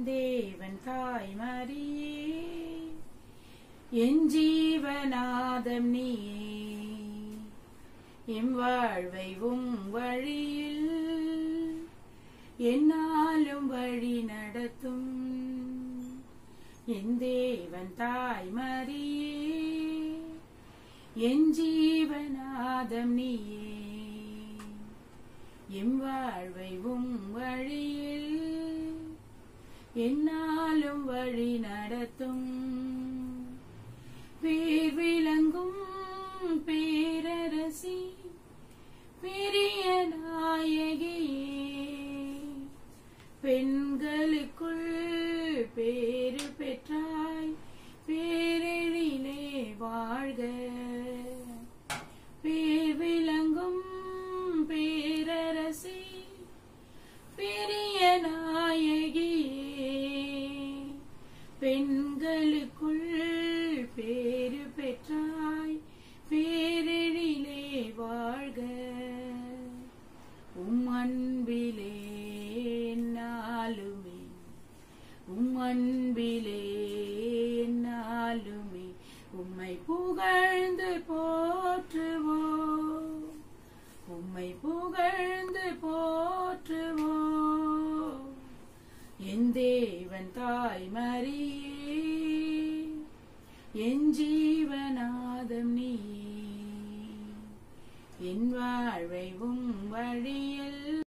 தேவன் தாய் மரியே என் ஜீவநாதம் நீயே எம் வாழ்வை உம் வழியில் என்னாலும் வழி நடத்தும் என் தேவன் தாய் மரியே என் ஜீவநாதம் நீயே எம் வாழ்வை உம் வழியில் என்னாலும் வழி நடத்தும் பேர் விளங்கும் பேரரசி பெரிய நாயகியே பெண்களுக்குள் பேரு பெற்றாய் பேரெழிலே வாழ்க பேர் விளங்கும் பேரரசி பெரிய நாயகியே பெண்களுக்குள் பேரு பெற்றாய் பேரெழிலே வாழ்க உம் அன்பிலே நாளுமே உம் அன்பிலே நாளுமே உம்மை புகழ்ந்து போற்றுவோம் உம்மை புகழ்ந்து போற்றுவோம் என் தேவன் தாய் மரியே என் ஜீவநாதம் நீ என் வாழ்வை உம் வழியில்